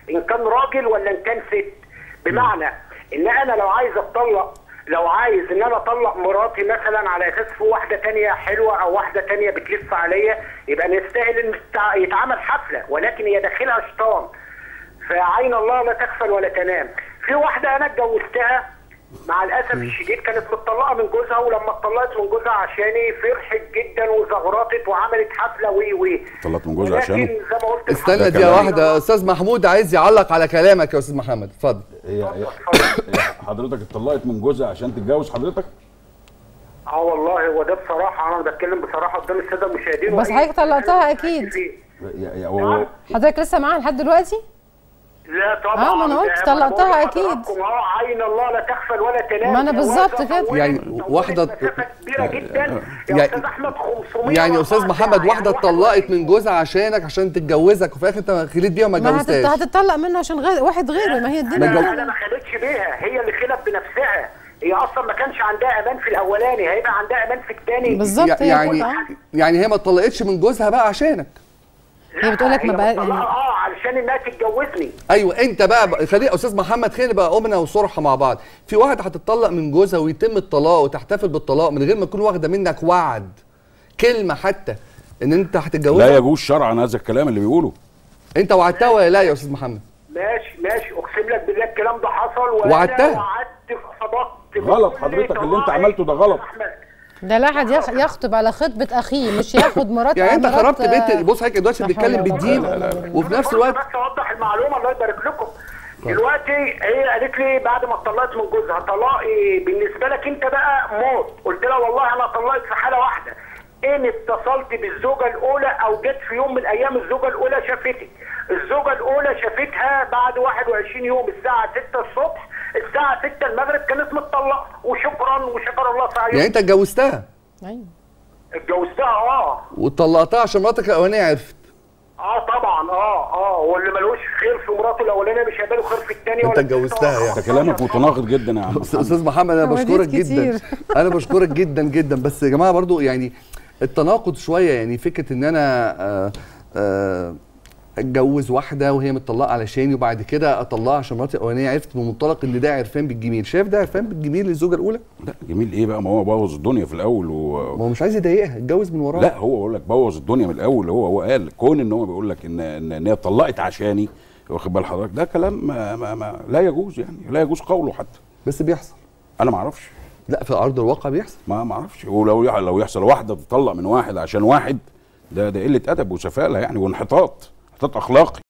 ان كان راجل ولا ان كان ست بمعنى ان انا لو عايز اتطلق لو عايز ان انا اطلق مراتي مثلا على اساس في واحده تانية حلوه او واحده تانية بتلف عليا يبقى نستاهل ان تع- يتعمل حفله ولكن هي داخلها شيطان فعين الله لا تغفل ولا تنام في واحده انا اتجوزتها مع الاسف الشديد كانت متطلقه من جوزها ولما اتطلقت من جوزها عشاني فرحت جدا وزغرطت وعملت حفله وي وي اتطلقت من جوزها ولكن عشانه؟ زي ما قلت استنى ده دقيقه كلام. واحده استاذ محمود عايز يعلق على كلامك يا استاذ محمد اتفضل هي هي هي حضرتك اتطلقت من جوزها عشان تتجوز حضرتك؟ اه والله هو ده بصراحه انا بتكلم بصراحه قدام الساده المشاهدين بس وأي- حضرتك طلقتها أكيد. فيه. يا- يا- هو- حضرتك لسه معاها لحد دلوقتي لا طبعا آه، ما أنا قلت ده طلقتها بقول أكيد. لحضراتكم اه عين الله لا تغفل ولا تنام ما أنا بالظبط جوازة كده. طولت- يعني طولت واحدة- مسافة كبيره جدا يا يعني- استاذ احمد 500 يعني يا استاذ وأربعة محمد ساعة، واحده يعني اتطلقت من جوزها عشانك عشان تتجوزك وفي الاخر انت خليت بيها وما ما هتت- اتجوزتهاش هتطلق منه عشان غير واحد غيره ما هي ما الدنيا جو- انا ما خدتش بيها هي اللي خلت بنفسها هي اصلا ما كانش عندها امان في الاولاني هيبقى عندها امان في الثاني بالظبط هي يعني كده. يعني هي ما اتطلقتش من جوزها بقى عشانك هي بتقول لك ما بقى اه علشان انها تتجوزني ايوه انت بقى, بقى خلي يا استاذ محمد خلينا بقى امنا وصرحه مع بعض في واحده هتطلق من جوزها ويتم الطلاق وتحتفل بالطلاق من غير ما تكون واخده منك وعد كلمه حتى ان انت لا هتتجوزها يجوز شرعا هذا الكلام اللي بيقوله انت وعدتها ولا لا يا استاذ محمد ماشي ماشي اقسم لك بالله الكلام ده حصل وانا وعدتها. وعدت صدقت غلط بكل حضرتك، اللي انت طبائع عملته ده غلط. أحمد. ده لا حد يخ- يخطب على خطبه اخيه مش ياخد مرات يعني انت مرات، خربت آه، بيت بص حضرتك دلوقتي لا بنتكلم حول ولا بالدين قوة إلا بالله. وفي نفس برضه الوقت بس اوضح المعلومه الله يبارك لكم دلوقتي هي قالت لي بعد ما اتطلقت من جوزها طلاقي بالنسبه لك انت بقى موت قلت لها والله انا طلقت في حاله واحده ان اتصلت بالزوجه الاولى او جت في يوم من الايام الزوجه الاولى شافتك الزوجه الاولى شافتها بعد 21 يوم الساعه 6 الصبح الساعه 6 المغرب كانت متطلقه وشكرا وشكر الله سعيها يعني انت اتجوزتها ايوه اتجوزتها اه وطلقتها عشان مراتك الاولانيه عرفت اه طبعا اه اه واللي ملوش خير في مراته الاولانيه مش هيبقى له خير في الثانيه انت اتجوزتها يعني. انت كلامك متناقض جدا يا عم أستاذ- محمد. استاذ محمد انا حواديت بشكرك جدا كتير. انا بشكرك جدا جدا بس يا جماعه برضو يعني التناقض شويه يعني فكره ان انا آه، آه، اتجوز واحده وهي متطلقه علشاني وبعد كده اطلقها عشان مراتي الاولانيه عرفت من منطلق ان ده عرفان بالجميل شايف ده عرفان بالجميل للزوجه الاولى لا جميل ايه بقى ما هو بوظ الدنيا في الاول و... ما هو مش عايز يضايقها اتجوز من وراها لا هو بقول لك بوظ الدنيا من الاول هو هو قال كون ان هو بيقول لك ان ان, إن هي اتطلقت عشاني واخد بال حضرتك ده كلام ما ما ما لا يجوز يعني لا يجوز قوله حتى بس بيحصل انا ما اعرفش لا في ارض الواقع بيحصل ما ما اعرفش ولو يح- لو يحصل واحده تطلق من واحد عشان واحد ده ده قله ادب وسفاله يعني وانحطاط انحطاط اخلاقي